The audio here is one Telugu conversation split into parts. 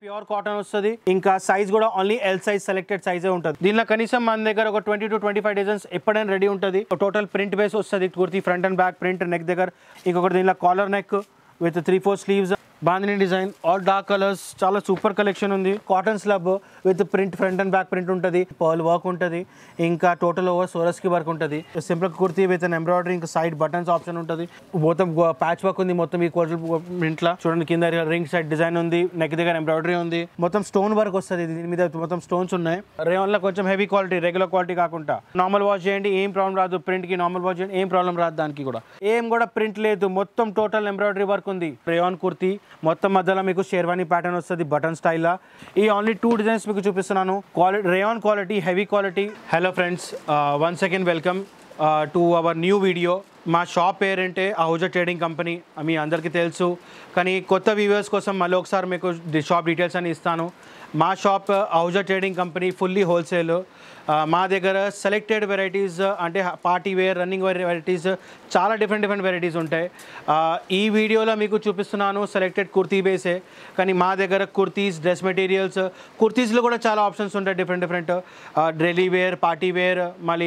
ప్యూర్ కాటన్ వస్తుంది ఇంకా సైజ్ కూడా ఓన్లీ ఎల్ సైజ్ సెలెక్టెడ్ సైజే ఉంటుంది దీనిలో కనీసం మన దగ్గర ఒక twenty two twenty five designs ఎప్పుడైనా రెడీ ఉంటుంది టోటల్ ప్రింట్ బేస్ వస్తుంది kurti front and back print neck దగ్గర ఇంకొకటి దీనిలో collar neck with three four sleeves bandhani design all dark colours చాలా సూపర్ కలెక్షన్ ఉంది cotton slub with print front and back print ఉంటుంది పర్ల్ వర్క్ ఉంటుంది ఇంకా టోటల్ ఓవర్ సోరస్కి వర్క్ ఉంటుంది సింపుల్ కుర్తీ విత్ ఎంబ్రాయిడరీ ఇంకా సైడ్ బటన్స్ ఆప్షన్ ఉంటుంది మొత్తం ప్యాచ్ వర్క్ ఉంది మొత్తం ఈ ప్రింట్లో చూడండి కింద రింగ్ సైడ్ డిజైన్ ఉంది నెక్ దగ్గర ఎంబ్రాయిడరీ ఉంది మొత్తం స్టోన్ వర్క్ వస్తుంది దీని మీద మొత్తం స్టోన్స్ ఉన్నాయి రేవన్లో కొంచెం హెవీ క్వాలిటీ రెగ్యులర్ క్వాలిటీ కాకుండా నార్మల్ వాష్ చేయండి ఏం ప్రాబ్లం రాదు ప్రింట్ కి నార్మల్ వాష్ చేయండి ఏం ప్రాబ్లం రాదు దానికి కూడా ఏం కూడా ప్రింట్ లేదు మొత్తం టోటల్ ఎంబ్రాయిడరీ వర్క్ ఉంది రేయాన్ కుర్తీ మొత్తం మధ్యలో మీకు షేర్వానీ ప్యాటర్న్ వస్తుంది బటన్ స్టైల్లో ఈ ఓన్లీ టూ డిజైన్స్ మీకు చూపిస్తున్నాను quality rayon quality heavy quality hello friends one second welcome to our new video మా షాప్ పేరంటే అహుజా ట్రేడింగ్ కంపెనీ మీ అందరికీ తెలుసు కానీ కొత్త వ్యూవర్స్ కోసం మళ్ళీ ఒకసారి మీకు డి- షాప్ డీటెయిల్స్ అని ఇస్తాను మా shop Ahuja Trading Company fully wholesale మా దగ్గర సెలెక్టెడ్ వెరైటీస్ అంటే party wear running wear varieties చాలా డిఫరెంట్ డిఫరెంట్ వెరైటీస్ ఉంటాయి ఆ, ఈ వీడియోలో మీకు చూపిస్తున్నాను సెలెక్టెడ్ కుర్తీ బేసే కానీ మా దగ్గర కుర్తీస్ డ్రెస్ మెటీరియల్స్ కుర్తీస్లో కూడా చాలా ఆప్షన్స్ ఉంటాయి different different daily wear party wear మళ్ళీ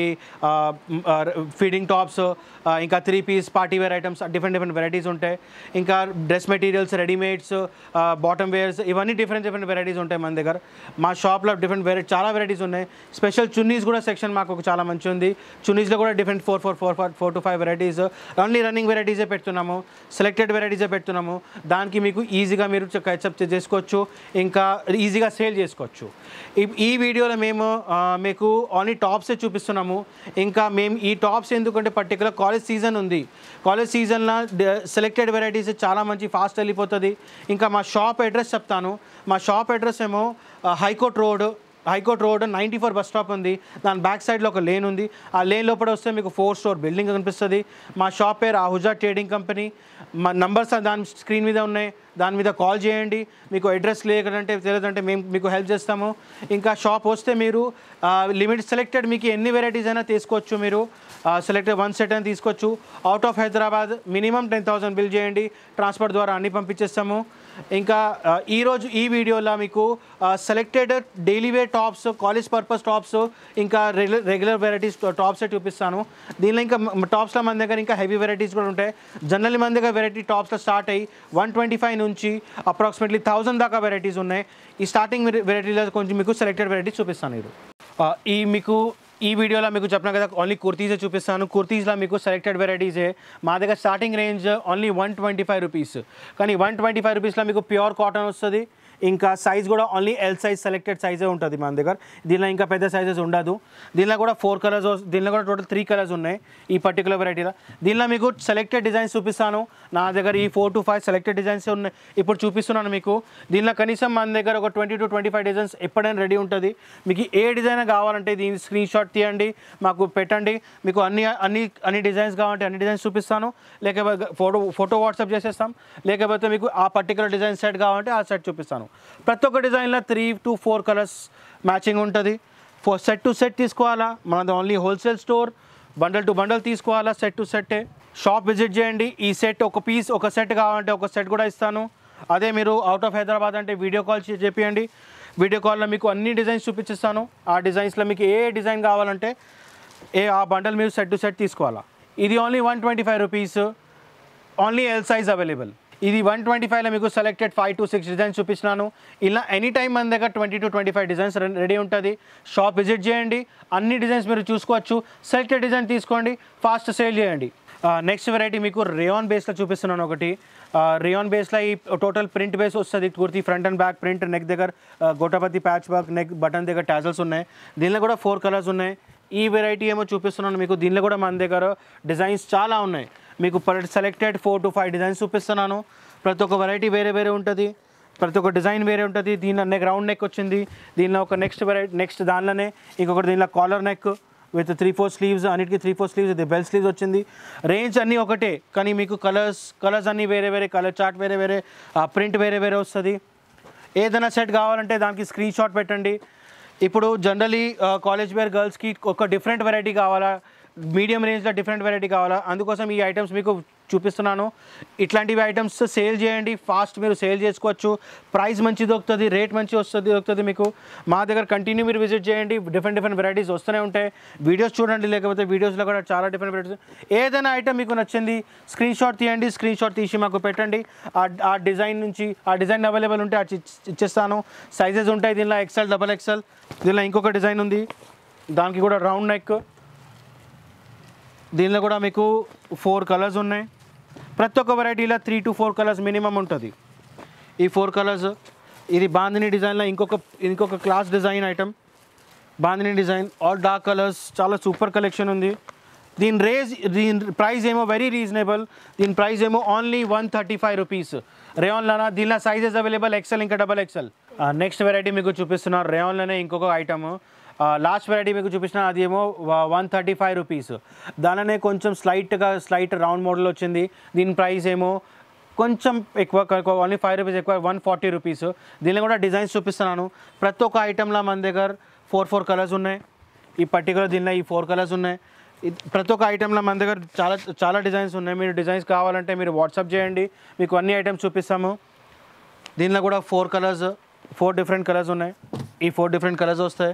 ఫీడింగ్ టాప్స్ ఇంకా three piece party wear items different different varieties ఉంటాయి ఇంకా dress materials readymades bottom wears ఇవన్నీ డిఫరెంట్ డిఫరెంట్ వెరైటీస్ ఉంటాయి మన దగ్గర మా షాప్లో డిఫరెంట్ వెరైటీ చాలా వెరైటీస్ ఉన్నాయి స్పెషల్ చున్నీస్ కూడా సెక్షన్ మాకు ఒక చాలా మంచి ఉంది చున్నీస్లో కూడా different four four four four four to five varieties only running వెరైటీసే పెడుతున్నాము సెలెక్టెడ్ వెరైటీసే పెడుతున్నాము దానికి మీకు ఈజీగా మీరు కచప్ చేసుకోవచ్చు ఇంకా ఈజీగా సేల్ చేసుకోవచ్చు ఈ- ఈ వీడియోలో మేము ఆ, మీకు ఓన్లీ టాప్సే చూపిస్తున్నాము ఇంకా మేము ఈ టాప్స్ ఎందుకంటే పర్టికులర్ కాలేజ్ సీజన్ ఉంది కాలేజ్ సీజన్లో సెలెక్టెడ్ వెరైటీస్ చాలా మంచి ఫాస్ట్ వెళ్ళిపోతుంది ఇంకా మా షాప్ అడ్రస్ చెప్తాను మా షాప్ అడ్రస్ ఏమో ఆ, high court road high court road ninety four bus stop ఉంది దాని బ్యాక్ సైడ్లో ఒక లేన్ ఉంది ఆ లేన్ లోపల వస్తే మీకు ఫోర్ స్టోర్ బిల్డింగ్ కనిపిస్తుంది మా షాప్ పేరు ఆహుజా ట్రేడింగ్ కంపెనీ మా నంబర్స్ దాని స్క్రీన్ మీద ఉన్నాయి దాని మీద కాల్ చేయండి మీకు అడ్రస్ లేదంటే తెలియదంటే మేము మీకు హెల్ప్ చేస్తాము ఇంకా షాప్ వస్తే మీరు లిమిట్ సెలెక్టెడ్ మీకు ఎన్ని వెరైటీస్ అయినా తీసుకోవచ్చు మీరు సెలెక్టెడ్ వన్ సెట్ అని తీసుకోవచ్చు out of Hyderabad minimum ten thousand bill చేయండి ట్రాన్స్పోర్ట్ ద్వారా అన్ని పంపించేస్తాము ఇంకా ఆ, ఈరోజు ఈ వీడియోలో మీకు selected daily wear tops college purpose tops ఇంకా రెగ్యులర్ రెగ్యులర్ వెరైటీస్ టాప్స్ చూపిస్తాను దీనిలో ఇంకా టాప్స్లో మన దగ్గర ఇంకా హెవీ వెరైటీస్ కూడా ఉంటాయి జనరల్లీ మన దగ్గర వెరైటీ టాప్స్లో స్టార్ట్ అయ్యి వన్ ట్వంటీ ఫైవ్ నుంచి అప్రాక్సిమేట్లీ థౌసండ్ దాకా వెరైటీస్ ఉన్నాయి ఈ స్టార్టింగ్ వెరైటీలో కొంచెం మీకు సెలెక్టెడ్ వెరైటీస్ చూపిస్తాను ఇది ఆ, ఈ మీకు ఈ వీడియోలో మీకు చెప్పిన కదా ఓన్లీ కుర్తీసే చూపిస్తాను కుర్తీస్లో మీకు సెలెక్టెడ్ వెరైటీసే మా దగ్గర starting range only one twenty five rupees కానీ వన్ ట్వంటీ ఫైవ్ రూపీస్లో మీకు ప్యూర్ కాటన్ వస్తుంది ఇంకా సైజ్ కూడా ఓన్లీ ఎల్ సైజ్ సెలెక్టెడ్ సైజే ఉంటుంది మన దగ్గర దీనిలో ఇంకా పెద్ద సైజెస్ ఉండదు దీనిలో కూడా ఫోర్ కలర్స్ దీనిలో కూడా టోటల్ త్రీ కలర్స్ ఉన్నాయి ఈ పర్టికులర్ వెరైటీలో దీనిలో మీకు సెలెక్టెడ్ డిజైన్స్ చూపిస్తాను నా దగ్గర ఈ four to five selected designs ఉన్నాయి ఇప్పుడు చూపిస్తున్నాను మీకు దీనిలో కనీసం మన దగ్గర ఒక twenty two twenty five designs ఎప్పుడైనా రెడీ ఉంటుంది మీకు ఏ డిజైన్ కావాలంటే దీని స్క్రీన్ షాట్ తీయండి మాకు పెట్టండి మీకు అన్ని అన్ని అన్ని డిజైన్స్ కావాలంటే అన్ని డిజైన్స్ చూపిస్తాను లేకపోతే ఫోటో ఫోటో వాట్సాప్ చేసేస్తాం లేకపోతే మీకు ఆ పర్టికులర్ డిజైన్ సెట్ కావాలంటే ఆ సెట్ చూపిస్తాను ప్రతి ఒక్క డిజైన్లో three to four colours matching ఉంటుంది ఫోర్ సెట్ టు సెట్ తీసుకోవాలా మనది only wholesale store bundle to bundle తీసుకోవాలా సెట్ టు సెట్టే షాప్ విజిట్ చేయండి ఈ సెట్ ఒక పీస్ ఒక సెట్ కావాలంటే ఒక సెట్ కూడా ఇస్తాను అదే మీరు అవుట్ ఆఫ్ హైదరాబాద్ అంటే వీడియో కాల్ చేపియండి వీడియో కాల్లో మీకు అన్ని డిజైన్స్ చూపించిస్తాను ఆ డిజైన్స్లో మీకు ఏ డిజైన్ కావాలంటే ఏ ఆ బండల్ మీరు సెట్ టు సెట్ తీసుకోవాలా ఇది only one twenty five rupees only L size available ఇది వన్ ట్వంటీ ఫైవ్లో మీకు selected five to six designs చూపించినాను ఇలా ఎనీ టైం మన దగ్గర twenty two twenty five designs ready ఉంటుంది షాప్ విజిట్ చేయండి అన్ని డిజైన్స్ మీరు చూసుకోవచ్చు సెలెక్టెడ్ డిజైన్ తీసుకోండి ఫాస్ట్ సేల్ చేయండి నెక్స్ట్ వెరైటీ మీకు రేయాన్ బేస్లో చూపిస్తున్నాను ఒకటి రేయాన్ బేస్లో ఈ టోటల్ ప్రింట్ బేస్ వస్తుంది kurti front and back print neck దగ్గర ఆ, gota patti patch work neck button దగ్గర టాజల్స్ ఉన్నాయి దీనిలో కూడా ఫోర్ కలర్స్ ఉన్నాయి ఈ వెరైటీ ఏమో చూపిస్తున్నాను మీకు దీనిలో కూడా మన దగ్గర డిజైన్స్ చాలా ఉన్నాయి మీకు per selected four to five designs చూపిస్తున్నాను ప్రతి ఒక్క వెరైటీ వేరే వేరే ఉంటుంది ప్రతి ఒక్క డిజైన్ వేరే ఉంటుంది దీనిలో నెక్ రౌండ్ నెక్ వచ్చింది దీనిలో ఒక నెక్స్ట్ వెరైటీ నెక్స్ట్ దానిలోనే ఇంకొకటి దీనిలో collar neck with three four sleeves అన్నిటికీ త్రీ ఫోర్ స్లీవ్స్ ఇది బెల్ స్లీవ్స్ వచ్చింది రేంజ్ అన్నీ ఒకటే కానీ మీకు కలర్స్ కలర్స్ అన్నీ వేరే వేరే కలర్ చార్ట్ వేరే వేరే ప్రింట్ వేరే వేరే వస్తుంది ఏదైనా సెట్ కావాలంటే దానికి స్క్రీన్ షాట్ పెట్టండి ఇప్పుడు జనరలీ కాలేజ్ వేర్ గర్ల్స్కి ఒక డిఫరెంట్ వెరైటీ కావాలా మీడియం రేంజ్లో డిఫరెంట్ వెరైటీ కావాలా అందుకోసం ఈ ఐటమ్స్ మీకు చూపిస్తున్నాను ఇట్లాంటివి ఐటమ్స్ సేల్ చేయండి ఫాస్ట్ మీరు సేల్ చేసుకోవచ్చు ప్రైస్ మంచి దొరుకుతుంది రేట్ మంచి వస్తుంది దొరుకుతుంది మీకు మా దగ్గర కంటిన్యూ మీరు విజిట్ చేయండి డిఫరెంట్ డిఫరెంట్ వెరైటీస్ వస్తూనే ఉంటాయి వీడియోస్ చూడండి లేకపోతే వీడియోస్లో కూడా చాలా డిఫరెంట్ వెరైటీస్ ఏదైనా ఐటమ్ మీకు నచ్చింది స్క్రీన్ షాట్ తీయండి స్క్రీన్ షాట్ తీసి మాకు పెట్టండి ఆ- ఆ డిజైన్ నుంచి ఆ డిజైన్ అవైలబుల్ ఉంటే అది ఇచ్చి- ఇచ్చేస్తాను సైజెస్ ఉంటాయి దీనిలో ఎక్సెల్ డబల్ ఎక్సెల్ దీనిలో ఇంకొక డిజైన్ ఉంది దానికి కూడా రౌండ్ నెక్ దీనిలో కూడా మీకు ఫోర్ కలర్స్ ఉన్నాయి ప్రతి ఒక్క వెరైటీలో three to four colours minimum ఉంటుంది ఈ ఫోర్ కలర్స్ ఇది బాందిని డిజైన్లో ఇంకొక ఇంకొక class design item bandhani design all dark colours చాలా సూపర్ కలెక్షన్ ఉంది దీని రేజ్ దీని ప్రైస్ ఏమో వెరీ రీజనబుల్ దీని ప్రైస్ ఏమో only one thirty five rupees రేయాన్లోనా దీనిలో సైజెస్ అవైలబుల్ ఎక్సెల్ ఇంకా డబల్ ఎక్సెల్ నెక్స్ట్ వెరైటీ మీకు చూపిస్తున్నారు రేయాన్లోనే ఇంకొక ఐటమ్ లాస్ట్ వెరైటీ మీకు చూపించిన అది ఏమో వన్ థర్టీ ఫైవ్ రూపీస్ దానిలోనే కొంచెం స్లైట్గా స్లైట్ రౌండ్ మోడల్ వచ్చింది దీని ప్రైస్ ఏమో కొంచెం ఎక్కువ ఓన్లీ ఫైవ్ రూపీస్ ఎక్కువ వన్ ఫార్టీ రూపీస్ దీనిలో కూడా డిజైన్స్ చూపిస్తున్నాను ప్రతి ఒక్క ఐటెంలో మన దగ్గర ఫోర్ ఫోర్ కలర్స్ ఉన్నాయి ఈ పర్టికులర్ దీనిలో ఈ ఫోర్ కలర్స్ ఉన్నాయి ఇది- ప్రతి ఒక్క ఐటెంలో మన దగ్గర చాలా చాలా డిజైన్స్ ఉన్నాయి మీరు డిజైన్స్ కావాలంటే మీరు వాట్సాప్ చేయండి మీకు అన్ని ఐటమ్స్ చూపిస్తాము దీనిలో కూడా four colours four different colours ఉన్నాయి ఈ ఫోర్ డిఫరెంట్ కలర్స్ వస్తాయి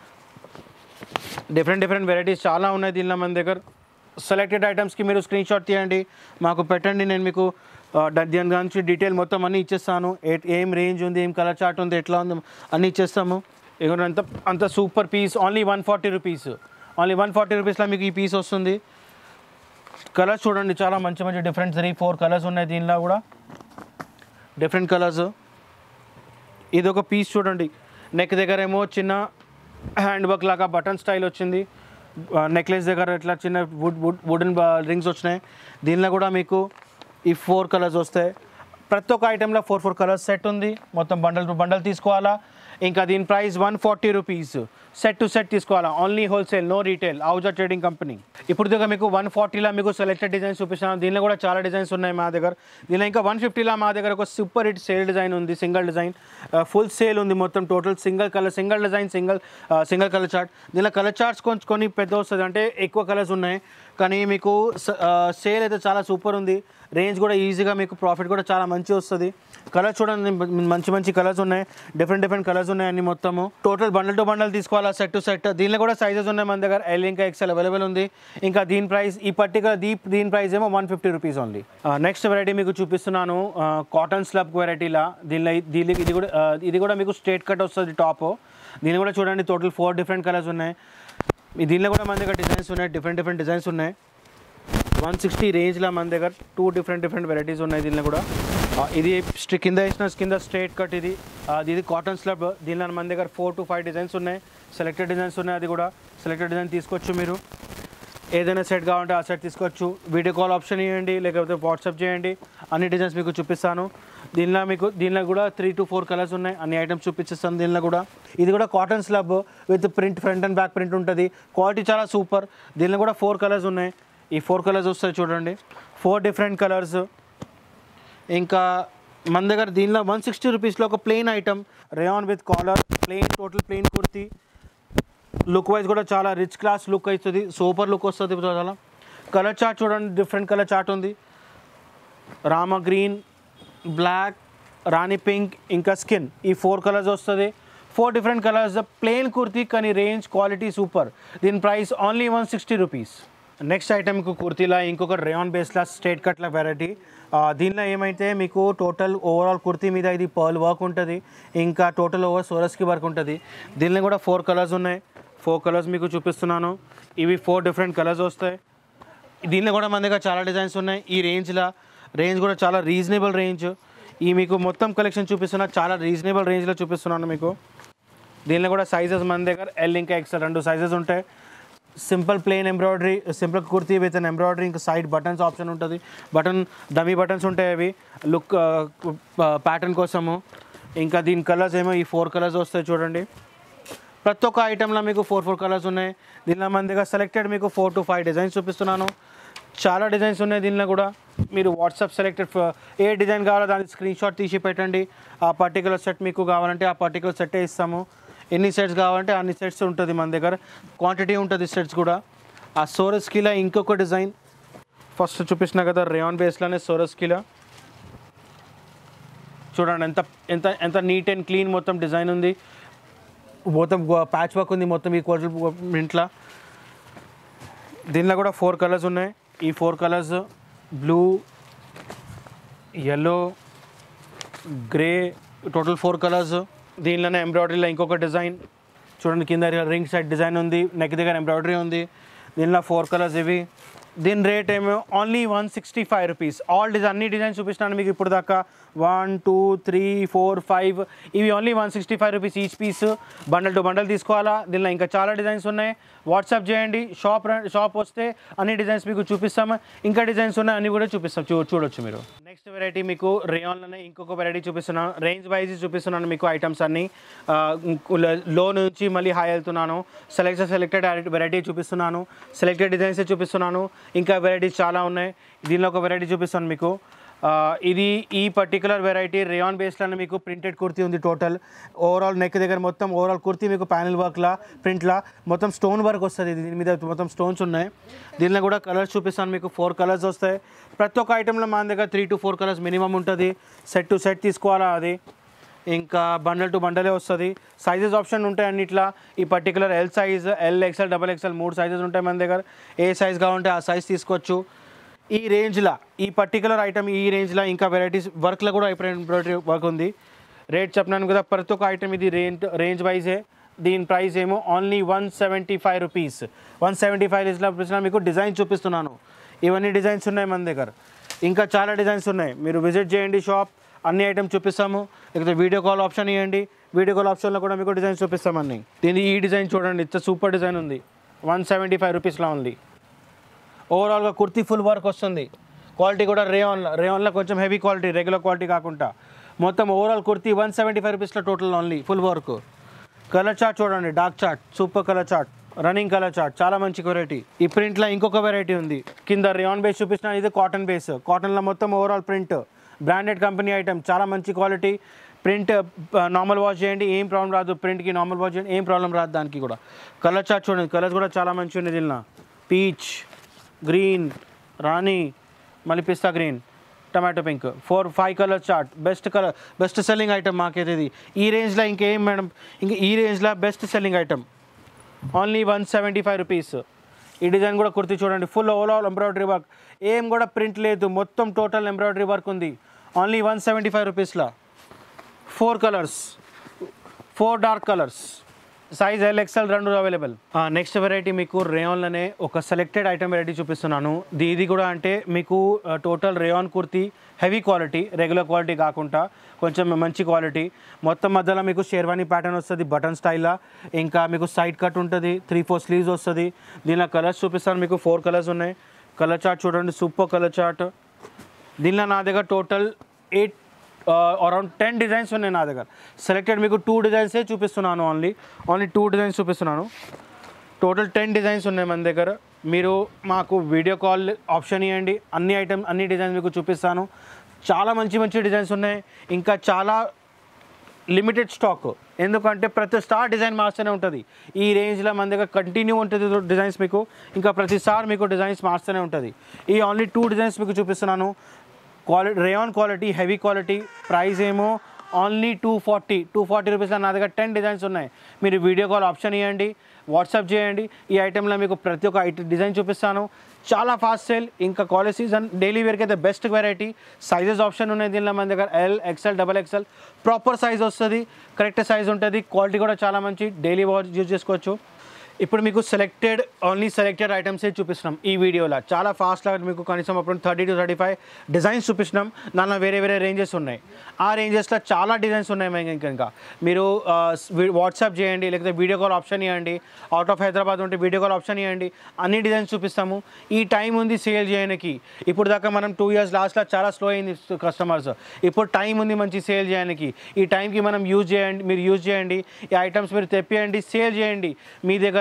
డిఫరెంట్ డిఫరెంట్ వెరైటీస్ చాలా ఉన్నాయి దీనిలో మన దగ్గర సెలెక్టెడ్ ఐటమ్స్కి మీరు స్క్రీన్ షాట్ తీయండి మాకు పెట్టండి నేను మీకు ఆ, దా- దాని గురించి డీటెయిల్ మొత్తం అన్నీ ఇచ్చేస్తాను ఏ- ఏం రేంజ్ ఉంది ఏం కలర్ చార్ట్ ఉంది ఎట్లా ఉంది అన్నీ ఇచ్చేస్తాము ఇక అంత అంత super piece only one forty rupees only one forty రూపీస్లో మీకు ఈ పీస్ వస్తుంది కలర్స్ చూడండి చాలా మంచి మంచి డిఫరెంట్ త్రీ ఫోర్ కలర్స్ ఉన్నాయి దీనిలో కూడా డిఫరెంట్ కలర్స్ ఇది ఒక పీస్ చూడండి నెక్ దగ్గర ఏమో చిన్న హ్యాండ్ వర్క్ లాగా బటన్ స్టైల్ వచ్చింది నెక్లెస్ దగ్గర ఇట్లా చిన్న వుడ్ వుడ్ వుడెన్ రింగ్స్ వచ్చినాయి దీనిలో కూడా మీకు ఈ ఫోర్ కలర్స్ వస్తాయి ప్రతి ఒక్క ఐటెంలో ఫోర్ ఫోర్ కలర్స్ సెట్ ఉంది మొత్తం బండల్ టు బండల్ తీసుకోవాలా ఇంకా దీని price one forty rupees set to set తీసుకోవాలా only wholesale no retail Ahuja Trading Company ఇప్పుడు దగ్గర మీకు వన్ ఫార్టీలో మీకు సెలెక్టెడ్ డిజైన్స్ చూపిస్తాను దీనిలో కూడా చాలా డిజైన్స్ ఉన్నాయి మా దగ్గర దీనిలో ఇంకా వన్ ఫిఫ్టీలో మా దగ్గర ఒక సూపర్ హిట్ సేల్ డిజైన్ ఉంది సింగిల్ డిజైన్ ఫుల్ సేల్ ఉంది మొత్తం total single colour single design single single colour chart దీనిలో కలర్ చార్ట్స్ కొంచెం కొన్ని పెద్ద వస్తుంది అంటే ఎక్కువ కలర్స్ ఉన్నాయి కానీ మీకు సేల్ అయితే చాలా సూపర్ ఉంది రేంజ్ కూడా ఈజీగా మీకు ప్రాఫిట్ కూడా చాలా మంచి వస్తుంది కలర్స్ చూడండి మ- మంచి మంచి కలర్స్ ఉన్నాయి డిఫరెంట్ డిఫరెంట్ కలర్స్ ఉన్నాయి అన్ని మొత్తము టోటల్ బండల్ టు బండల్ తీసుకోవాలా సెట్ టు సెట్ దీనిలో కూడా సైజెస్ ఉన్నాయి మన దగ్గర ఎల్ ఇంకా ఎక్సెల్ అవైలబుల్ ఉంది ఇంకా దీని ప్రైస్ ఈ పర్టికులర్ దీ దీని ప్రైస్ ఏమో one fifty rupees only next variety మీకు చూపిస్తున్నాను కాటన్ స్లబ్ వెరైటీలా దీనిలో దీని ఇది కూడా ఆ, ఇది కూడా మీకు స్ట్రేట్ కట్ వస్తుంది టాప్ దీని కూడా చూడండి టోటల్ ఫోర్ డిఫరెంట్ కలర్స్ ఉన్నాయి ఈ దీనిలో కూడా మన దగ్గర డిజైన్స్ ఉన్నాయి డిఫరెంట్ డిఫరెంట్ డిజైన్స్ ఉన్నాయి వన్ సిక్స్టీ రేంజ్లో మన దగ్గర టూ డిఫరెంట్ డిఫరెంట్ వెరైటీస్ ఉన్నాయి దీనిలో కూడా ఆ, ఇది స్ట్రి- కింద వేసిన కింద స్ట్రేట్ కట్ ఇది ఆ, ఇది కాటన్ స్లబ్ దీనిలో మన దగ్గర ఫోర్ టు ఫైవ్ డిజైన్స్ ఉన్నాయి సెలెక్టెడ్ డిజైన్స్ ఉన్నాయి అది కూడా సెలెక్టెడ్ డిజైన్ తీసుకోవచ్చు మీరు ఏదైనా సెట్ కావాలంటే ఆ సెట్ తీసుకోవచ్చు వీడియో కాల్ ఆప్షన్ ఇవ్వండి లేకపోతే వాట్సాప్ చేయండి అన్ని డిజైన్స్ మీకు చూపిస్తాను దీనిలో మీకు దీనిలో కూడా త్రీ టు ఫోర్ కలర్స్ ఉన్నాయి అన్ని ఐటమ్స్ చూపించేస్తాను దీనిలో కూడా ఇది కూడా cotton slub with print front and back print ఉంటుంది క్వాలిటీ చాలా సూపర్ దీనిలో కూడా ఫోర్ కలర్స్ ఉన్నాయి ఈ ఫోర్ కలర్స్ వస్తాయి చూడండి ఫోర్ డిఫరెంట్ కలర్స్ ఇంకా మన దగ్గర దీనిలో వన్ సిక్స్టీ రూపీస్లో ఒక plain item rayon with collar plain total plain kurti look wise కూడా చాలా రిచ్ క్లాస్ లుక్ అవుతుంది సూపర్ లుక్ వస్తుంది చాలా కలర్ చార్ట్ చూడండి డిఫరెంట్ కలర్ చార్ట్ ఉంది rama green black rani pink ఇంకా స్కిన్ ఈ ఫోర్ కలర్స్ వస్తుంది four different colours plain kurti కానీ రేంజ్ క్వాలిటీ సూపర్ దీని price only one sixty rupees next ఐటమ్కి కుర్తీలా ఇంకొక రేయాన్ బేస్లా స్ట్రేట్ కట్ల వెరైటీ దీనిలో ఏమైతే మీకు టోటల్ ఓవరాల్ కుర్తీ మీద ఇది పర్ల్ వర్క్ ఉంటుంది ఇంకా టోటల్ ఓవర్ సోరస్కి వర్క్ ఉంటుంది దీనిలో కూడా ఫోర్ కలర్స్ ఉన్నాయి ఫోర్ కలర్స్ మీకు చూపిస్తున్నాను ఇవి ఫోర్ డిఫరెంట్ కలర్స్ వస్తాయి దీనిలో కూడా మన దగ్గర చాలా డిజైన్స్ ఉన్నాయి ఈ రేంజ్లో రేంజ్ కూడా చాలా రీజనబుల్ రేంజ్ ఈ మీకు మొత్తం కలెక్షన్ చూపిస్తున్నా చాలా రీజనబుల్ రేంజ్లో చూపిస్తున్నాను మీకు దీనిలో కూడా సైజెస్ మన దగ్గర ఎల్ ఇంకా ఎక్సెల్ రెండు సైజెస్ ఉంటాయి simple plain embroidery simple kurti with an embroidery ఇంకా సైడ్ బటన్స్ ఆప్షన్ ఉంటుంది బటన్ డమీ బటన్స్ ఉంటాయి అవి లుక్ ప్యాటర్న్ కోసము ఇంకా దీని కలర్స్ ఏమో ఈ ఫోర్ కలర్స్ వస్తాయి చూడండి ప్రతి ఒక్క ఐటెంలో మీకు ఫోర్ ఫోర్ కలర్స్ ఉన్నాయి దీనిలో మన దగ్గర సెలెక్టెడ్ మీకు ఫోర్ టు ఫైవ్ డిజైన్స్ చూపిస్తున్నాను చాలా డిజైన్స్ ఉన్నాయి దీనిలో కూడా మీరు వాట్సాప్ సెలెక్టెడ్ ఏ డిజైన్ కావాలో దాని స్క్రీన్ షాట్ తీసి పెట్టండి ఆ పర్టికులర్ సెట్ మీకు కావాలంటే ఆ పర్టికులర్ సెట్టే ఇస్తాము ఎన్ని సెట్స్ కావాలంటే అన్ని సెట్స్ ఉంటుంది మన దగ్గర క్వాంటిటీ ఉంటుంది సెట్స్ కూడా ఆ సోరస్ కిలా ఇంకొక డిజైన్ ఫస్ట్ చూపించిన కదా రేయాన్ బేస్లోనే సోరస్ కిలా చూడండి ఎంత ఎంత ఎంత నీట్ అండ్ క్లీన్ మొత్తం డిజైన్ ఉంది మొత్తం ప్యాచ్ వర్క్ ఉంది మొత్తం ఈ క్వార్టర్ ప్రింట్లో దీనిలో కూడా ఫోర్ కలర్స్ ఉన్నాయి ఈ four colours blue yellow grey total four colours దీనిలోనే ఎంబ్రాయిడరీలో ఇంకొక డిజైన్ చూడండి కింద రింగ్ సైడ్ డిజైన్ ఉంది నెక్ దగ్గర ఎంబ్రాయిడరీ ఉంది దీనిలో ఫోర్ కలర్స్ ఇవి దీని రేట్ ఏమో only one sixty five rupees all design అన్ని డిజైన్ చూపిస్తున్నాను మీకు ఇప్పుడు దాకా one two three four five ఇవి only one sixty five rupees each piece bundle to bundle తీసుకోవాలా దీనిలో ఇంకా చాలా డిజైన్స్ ఉన్నాయి వాట్సాప్ చేయండి షాప్ షాప్ వస్తే అన్ని డిజైన్స్ మీకు చూపిస్తాము ఇంకా డిజైన్స్ ఉన్నాయి అన్ని కూడా చూపిస్తాం చూ చూడొచ్చు మీరు నెక్స్ట్ వెరైటీ మీకు రేయాన్లోనే ఇంకొక వెరైటీ చూపిస్తున్నాను రేంజ్ వైజ్ చూపిస్తున్నాను మీకు ఐటమ్స్ అన్ని లో నుంచి మళ్ళీ హై వెళ్తున్నాను సెలెక్ట్ సెలెక్టెడ్ వెరైటీ చూపిస్తున్నాను సెలెక్టెడ్ డిజైన్స్ చూపిస్తున్నాను ఇంకా వెరైటీస్ చాలా ఉన్నాయి దీనిలో ఒక వెరైటీ చూపిస్తాను మీకు ఆ, ఇది ఈ పర్టికులర్ వెరైటీ రేయాన్ బేస్లోనే మీకు ప్రింటెడ్ కుర్తీ ఉంది టోటల్ ఓవరాల్ నెక్ దగ్గర మొత్తం ఓవరాల్ కుర్తీ మీకు ప్యానల్ వర్క్లా ప్రింట్లా మొత్తం స్టోన్ వర్క్ వస్తుంది దీని మీద మొత్తం స్టోన్స్ ఉన్నాయి దీనిలో కూడా కలర్స్ చూపిస్తాను మీకు ఫోర్ కలర్స్ వస్తాయి ప్రతి ఒక్క ఐటెంలో మన దగ్గర three to four colours minimum ఉంటుంది సెట్ టు సెట్ తీసుకోవాలా అది ఇంకా బండల్ టు బండలే వస్తుంది సైజెస్ ఆప్షన్ ఉంటాయి అన్నిట్లా ఈ particular L size L XL double XL మూడు సైజెస్ ఉంటాయి మన దగ్గర ఏ సైజ్ కావాలంటే ఆ సైజ్ తీసుకోవచ్చు ఈ రేంజ్లో ఈ పర్టికులర్ ఐటమ్ ఈ రేంజ్లో ఇంకా వెరైటీస్ వర్క్లో కూడా ఎంబ్రాయిడరీ వర్క్ ఉంది రేట్ చెప్పినాను కదా ప్రతి ఒక్క ఐటమ్ ఇది రేంజ్ రేంజ్ వైజే దీని ప్రైస్ ఏమో only one seventy five rupees one seventy five రూపీస్లో మీకు డిజైన్ చూపిస్తున్నాను ఇవన్నీ డిజైన్స్ ఉన్నాయి మన దగ్గర ఇంకా చాలా డిజైన్స్ ఉన్నాయి మీరు విజిట్ చేయండి షాప్ అన్ని ఐటమ్స్ చూపిస్తాము లేకపోతే వీడియో కాల్ ఆప్షన్ ఇవ్వండి వీడియో కాల్ ఆప్షన్లో కూడా మీకు డిజైన్స్ చూపిస్తామని దీని ఈ డిజైన్ చూడండి ఇట్స్ సూపర్ డిజైన్ ఉంది వన్ సెవెంటీ ఫైవ్ రూపీస్లో ఉంది ఓవరాల్గా కుర్తీ ఫుల్ వర్క్ వస్తుంది క్వాలిటీ కూడా రేయాన్లో రేయాన్లో కొంచెం హెవీ క్వాలిటీ రెగ్యులర్ క్వాలిటీ కాకుండా మొత్తం overall kurti one seventy five రూపీస్లో total only full work colour chart చూడండి dark chart super colour chart running colour chart చాలా మంచి వెరైటీ ఈ ప్రింట్లో ఇంకొక వెరైటీ ఉంది కింద రేయాన్ బేస్ చూపిస్తున్నా ఇది కాటన్ బేస్ కాటన్లో మొత్తం overall print branded company item చాలా మంచి క్వాలిటీ ప్రింట్ నార్మల్ వాష్ చేయండి ఏం ప్రాబ్లం రాదు ప్రింట్కి నార్మల్ వాష్ చేయండి ఏం ప్రాబ్లం రాదు దానికి కూడా కలర్ చార్ట్ చూడండి కలర్స్ కూడా చాలా మంచి ఉన్నాయి దీనిలో పీచ్ గ్రీన్ రాణి మళ్ళీ పిస్తా green tomato pink four five colour chart best colour best selling item మాకైతే ఇది ఈ రేంజ్లో ఇంకేం మేడం ఇంకా ఈ రేంజ్లో best selling item only one seventy five rupees ఈ డిజైన్ కూడా కుర్తి చూడండి ఫుల్ ఓవరాల్ ఎంబ్రాయిడరీ వర్క్ ఏం కూడా ప్రింట్ లేదు మొత్తం టోటల్ ఎంబ్రాయిడరీ వర్క్ ఉంది ఓన్లీ వన్ సెవెంటీ ఫైవ్ రూపీస్లో four colours four dark colours size L XL రెండు అవైలబుల్ నెక్స్ట్ వెరైటీ మీకు రేయాన్లోనే ఒక సెలెక్టెడ్ ఐటమ్ వెరైటీ చూపిస్తున్నాను ది- ఇది కూడా అంటే మీకు total rayon kurti heavy quality regular quality కాకుండా కొంచెం మంచి క్వాలిటీ మొత్తం మధ్యలో మీకు షేర్వానీ ప్యాటర్న్ వస్తుంది బటన్ స్టైల్లో ఇంకా మీకు సైడ్ కట్ ఉంటుంది త్రీ ఫోర్ స్లీవ్స్ వస్తుంది దీనిలో కలర్స్ చూపిస్తాను మీకు ఫోర్ కలర్స్ ఉన్నాయి కలర్ చార్ట్ చూడండి సూపర్ కలర్ చార్ట్ దీనిలో నా దగ్గర total eight around ten designs ఉన్నాయి నా దగ్గర సెలెక్టెడ్ మీకు టూ డిజైన్సే చూపిస్తున్నాను ఓన్లీ ఓన్లీ టూ డిజైన్స్ చూపిస్తున్నాను టోటల్ టెన్ డిజైన్స్ ఉన్నాయి మన దగ్గర మీరు మాకు వీడియో కాల్ ఆప్షన్ ఇవ్వండి అన్ని ఐటమ్ అన్ని డిజైన్స్ మీకు చూపిస్తాను చాలా మంచి మంచి డిజైన్స్ ఉన్నాయి ఇంకా చాలా లిమిటెడ్ స్టాక్ ఎందుకంటే ప్రతి స్టార్ డిజైన్ మారుస్తూనే ఉంటుంది ఈ రేంజ్లో మన దగ్గర కంటిన్యూ ఉంటుంది డిజైన్స్ మీకు ఇంకా ప్రతిసారి మీకు డిజైన్స్ మారుస్తూనే ఉంటుంది ఈ ఓన్లీ టూ డిజైన్స్ మీకు చూపిస్తున్నాను quality rayon quality heavy quality price ఏమో only two forty two forty రూపీస్లో నా దగ్గర టెన్ డిజైన్స్ ఉన్నాయి మీరు వీడియో కాల్ ఆప్షన్ ఇవ్వండి వాట్సాప్ చేయండి ఈ ఐటెంలో మీకు ప్రతి ఒక్క ఐటమ్ డిజైన్ చూపిస్తాను చాలా ఫాస్ట్ సేల్ ఇంకా కాలేజ్ సీజన్ డైలీ వేర్కి అయితే బెస్ట్ వెరైటీ సైజెస్ ఆప్షన్ ఉన్నాయి దీనిలో మన దగ్గర L XL double XL proper size వస్తుంది కరెక్ట్ సైజ్ ఉంటుంది క్వాలిటీ కూడా చాలా మంచి డైలీ వాచ్ యూజ్ చేసుకోవచ్చు ఇప్పుడు మీకు సెలెక్టెడ్ ఓన్లీ సెలెక్టెడ్ ఐటమ్సే చూపిస్తున్నాం ఈ వీడియోలో చాలా ఫాస్ట్గా మీకు కనీసం అప్పుడు thirty to thirty five designs చూపిస్తున్నాం దానిలో వేరే వేరే రేంజెస్ ఉన్నాయి ఆ రేంజెస్లో చాలా డిజైన్స్ ఉన్నాయి మేము ఇంకా ఇంకా మీరు వాట్సాప్ చేయండి లేకపోతే వీడియో కాల్ ఆప్షన్ ఇవ్వండి అవుట్ ఆఫ్ హైదరాబాద్ ఉంటే వీడియో కాల్ ఆప్షన్ ఇవ్వండి అన్ని డిజైన్స్ చూపిస్తాము ఈ టైం ఉంది సేల్ చేయడానికి ఇప్పుడు దాకా మనం టూ ఇయర్స్ లాస్ట్లో చాలా స్లో అయింది కస్టమర్స్ ఇప్పుడు టైం ఉంది మంచి సేల్ చేయడానికి ఈ టైంకి మనం యూజ్ చేయండి మీరు యూజ్ చేయండి ఈ ఐటమ్స్ మీరు తెప్పియండి సేల్ చేయండి మీ దగ్గర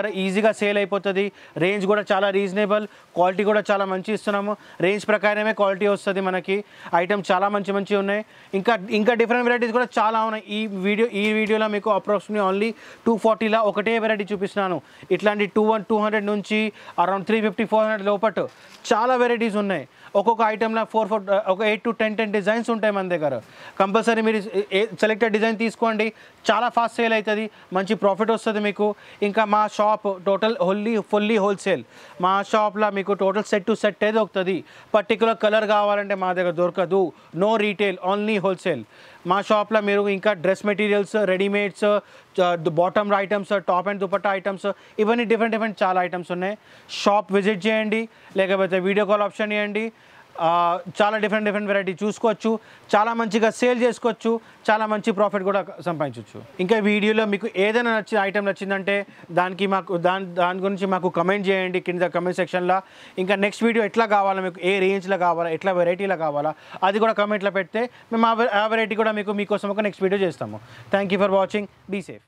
దగ్గర ఈజీగా సేల్ అయిపోతుంది రేంజ్ కూడా చాలా రీజనబుల్ క్వాలిటీ కూడా చాలా మంచి ఇస్తున్నాము రేంజ్ ప్రకారమే క్వాలిటీ వస్తుంది మనకి ఐటమ్ చాలా మంచి మంచి ఉన్నాయి ఇంకా ఇంకా డిఫరెంట్ వెరైటీస్ కూడా చాలా ఉన్నాయి ఈ వీడియో ఈ వీడియోలో మీకు అప్రాక్సిమేట్లీ ఓన్లీ టూ ఫార్టీలో ఒకటే వెరైటీ చూపిస్తున్నాను ఇట్లాంటి టూ వన్ టూ హండ్రెడ్ నుంచి around three fifty four hundred లోపట్ చాలా వెరైటీస్ ఉన్నాయి ఒక్కొక్క ఐటెంలో ఫోర్ ఫోర్ ఒక eight to ten ten designs ఉంటాయి మన దగ్గర కంపల్సరీ మీరు సెలెక్టెడ్ డిజైన్ తీసుకోండి చాలా ఫాస్ట్ సేల్ అవుతుంది మంచి ప్రాఫిట్ వస్తుంది మీకు ఇంకా మా shop total wholly fully wholesale మా షాప్లో మీకు టోటల్ సెట్ టు సెట్ ఏ దొరుకుతుంది పర్టికులర్ కలర్ కావాలంటే మా దగ్గర దొరకదు నో రీటైల్ ఓన్లీ హోల్సేల్ మా షాప్లో మీరు ఇంకా dress materials readymades bottom items top and dupatta items ఇవన్నీ డిఫరెంట్ డిఫరెంట్ చాలా ఐటమ్స్ ఉన్నాయి షాప్ విజిట్ చేయండి లేకపోతే వీడియో కాల్ ఆప్షన్ ఇవ్వండి ఆ, చాలా డిఫరెంట్ డిఫరెంట్ వెరైటీ చూసుకోవచ్చు చాలా మంచిగా సేల్ చేసుకోవచ్చు చాలా మంచి ప్రాఫిట్ కూడా సంపాదించవచ్చు ఇంకా వీడియోలో మీకు ఏదైనా నచ్చిన ఐటెం నచ్చిందంటే దానికి మాకు దాని దాని గురించి మాకు కమెంట్ చేయండి కింద కమెంట్ సెక్షన్లో ఇంకా నెక్స్ట్ వీడియో ఎట్లా కావాలా మీకు ఏ రేంజ్లో కావాలా ఎట్లా వెరైటీలో కావాలా అది కూడా కమెంట్లో పెడితే మేము ఆ వె- ఆ వెరైటీ కూడా మీకు మీకోసం ఒక నెక్స్ట్ వీడియో చేస్తాము thank you for watching be safe